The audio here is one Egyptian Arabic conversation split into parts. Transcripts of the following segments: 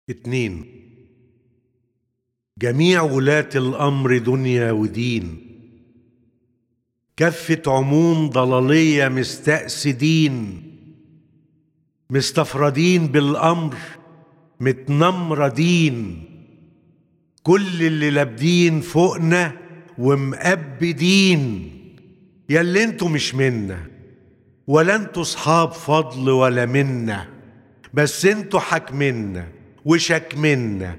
اتنين جميع ولاة الأمر دنيا ودين كفة عموم ضلالية مستأسدين مستفردين بالأمر متنمردين كل اللي لابدين فوقنا ومقبدين ياللي انتوا مش منا ولا انتوا صحاب فضل ولا منا بس انتوا حاكمنا وشكمنا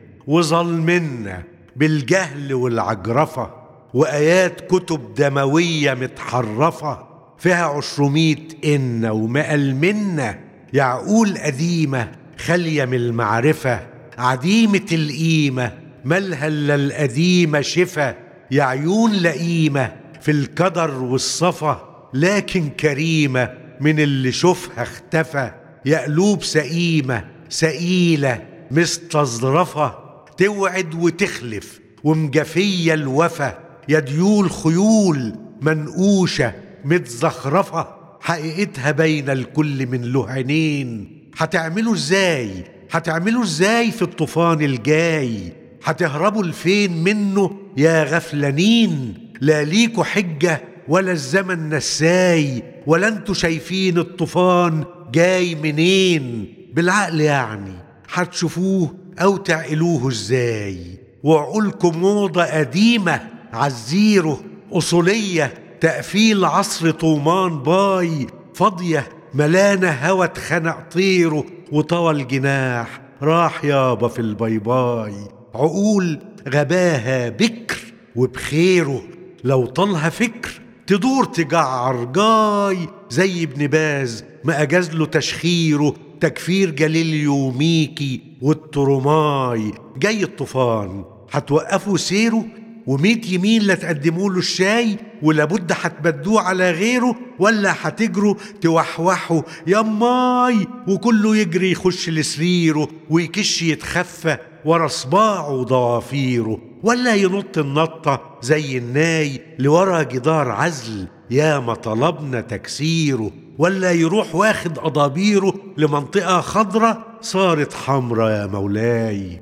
وظلمنا بالجهل والعجرفة وآيات كتب دموية متحرفة فيها عشرمية إن ومقل منا يعقول قديمة خالية من المعرفة عديمة القيمة مالها إلا القديمة شفا يا عيون لئيمة في القدر والصفا لكن كريمة من اللي شوفها اختفى يا قلوب سئيمة سئيلة مستظرفة توعد وتخلف ومجفية الوفا يا ديول خيول منقوشة متزخرفة حقيقتها بين الكل من له عينين هتعملوا ازاي هتعملوا ازاي في الطوفان الجاي هتهربوا لفين منه يا غفلانين لا ليكوا حجة ولا الزمن نساي ولا انتوا شايفين الطوفان جاي منين بالعقل يعني هتشوفوه او تعقلوه ازاي وعقولكم موضة قديمة عالزيرو أصولية تقفيل عصر طومان باي فاضية ملانة هوا اتخنق طيره وطوى الجناح راح يابا في الباي باي عقول غباها بكر وبخيره لو طالها فكر تدور تجعر جاي زي ابن باز ما أجاز له تشخيره تكفير جاليليو وميكي والتروماي جاي الطوفان هتوقفوا سيره وميت يمين لا تقدموا له الشاي ولابد هتبدوه على غيره ولا هتجروا توحوحوا يا ماي وكله يجري يخش لسريره ويكش يتخفى ورا صباعه وضوافيره ولا ينط النطة زي الناي لورا جدار عزل يا ما طلبنا تكسيره ولا يروح واخد أضابيره لمنطقة خضرة صارت حمرة يا مولاي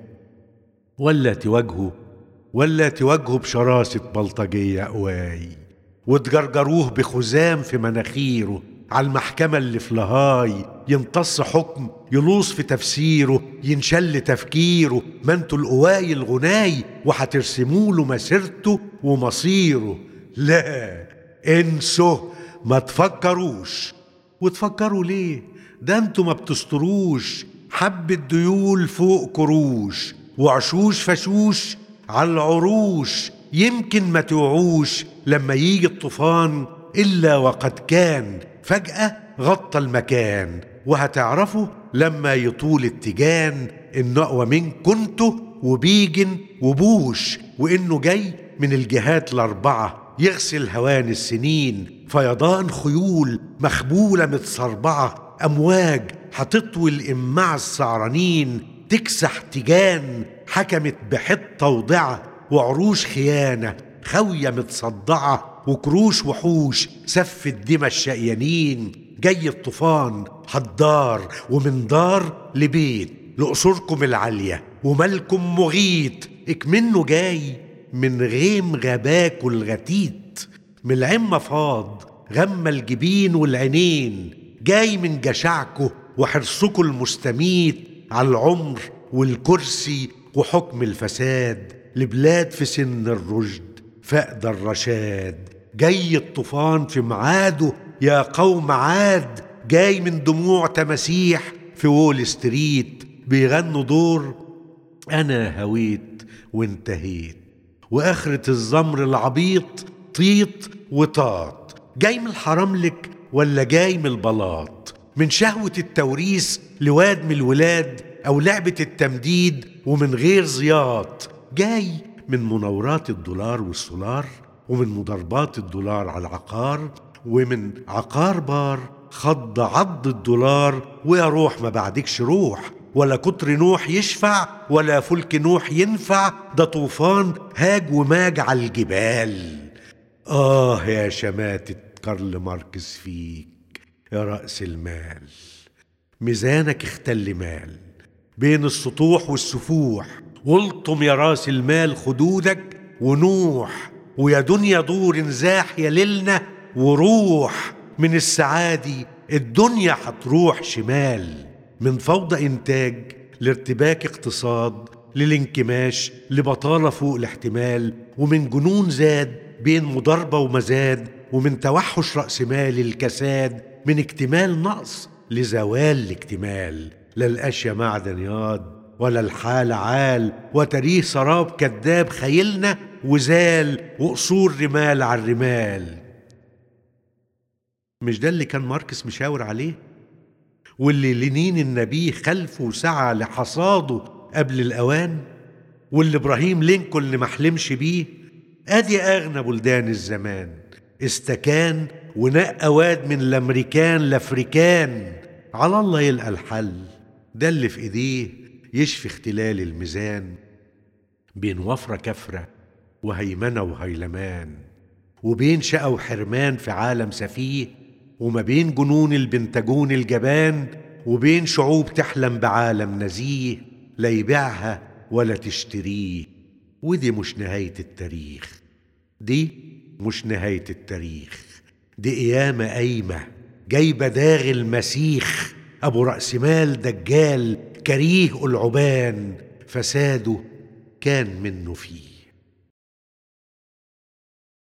ولا تواجهه ولا تواجهه بشراسة بلطجية قواي وتجرجروه بخزام في مناخيره على المحكمة اللي في لهاي يمتص حكم يلوص في تفسيره ينشل تفكيره ما انتوا القواي الغناي وهترسموا له مسيرته ومصيره لا انسوا ما تفكروش وتفكروا ليه ده انتوا ما بتستروش حبة ديول فوق كروش وعشوش فشوش على العروش يمكن ما توعوش لما يجي الطوفان إلا وقد كان فجأة غطى المكان وهتعرفوا لما يطول التيجان إنه أقوى من كنتوا وبيجن وبوش وإنه جاي من الجهات الأربعة يغسل هوان السنين فيضان خيول مخبولة متصربعة أمواج هتطوي الإماع السعرانين تكسح تيجان حكمت بحطة وضعة وعروش خيانة خوية متصدعة وكروش وحوش سف الدمى الشقيانين جاي الطوفان حدار ومن دار لبيت لقصوركم العالية ومالكم مغيت اكمنه جاي من غيم غباكوا الغتيت من العمة فاض غم الجبين والعينين جاي من جشعكوا وحرصكوا المستميت على العمر والكرسي وحكم الفساد لبلاد في سن الرشد فقد الرشاد جاي الطوفان في ميعاده يا قوم عاد جاي من دموع تماسيح في وول ستريت بيغنوا دور أنا هويت وانتهيت وآخرة الزمر العبيط طيط وطاط جاي من الحرملك ولا جاي من البلاط من شهوة التوريث لواد من الولاد أو لعبة التمديد ومن غير زياط جاي من مناورات الدولار والسولار ومن مضاربات الدولار على العقار ومن عقار بار خض عض الدولار ويا روح ما بعدكش روح ولا كتر نوح يشفع ولا فلك نوح ينفع ده طوفان هاج وماج على الجبال آه يا شماتة كارل ماركس فيك يا رأس المال ميزانك اختل مال بين السطوح والسفوح والطم يا راس المال خدودك ونوح ويا دنيا دور انزاح يا ليلنا وروح من السعادي الدنيا هتروح شمال من فوضى انتاج لارتباك اقتصاد للانكماش لبطالة فوق الاحتمال ومن جنون زاد بين مضاربة ومزاد ومن توحش رأس مال الكساد من اكتمال نقص لزوال الاكتمال لا الأشياء معدن ياض ولا الحال عال وتريه سراب كذاب خيلنا وزال وقصور رمال على الرمال مش ده اللي كان ماركس مشاور عليه واللي لنين النبي خلفه وسعى لحصاده قبل الأوان واللي إبراهيم لينكولن ما حلمش بيه أدي أغنى بلدان الزمان استكان ونقى واد من الأمريكان لأفريكان على الله يلقى الحل ده اللي في إيديه يشفي اختلال الميزان بين وفرة كفرة وهيمنة وهيلمان وبين شقى وحرمان في عالم سفيه وما بين جنون البنتاجون الجبان وبين شعوب تحلم بعالم نزيه لا يبيعها ولا تشتريه ودي مش نهاية التاريخ دي مش نهاية التاريخ دي قيامة قايمة جايبة داغ المسيخ أبو رأس مال دجال كريه العبان فساده كان منه فيه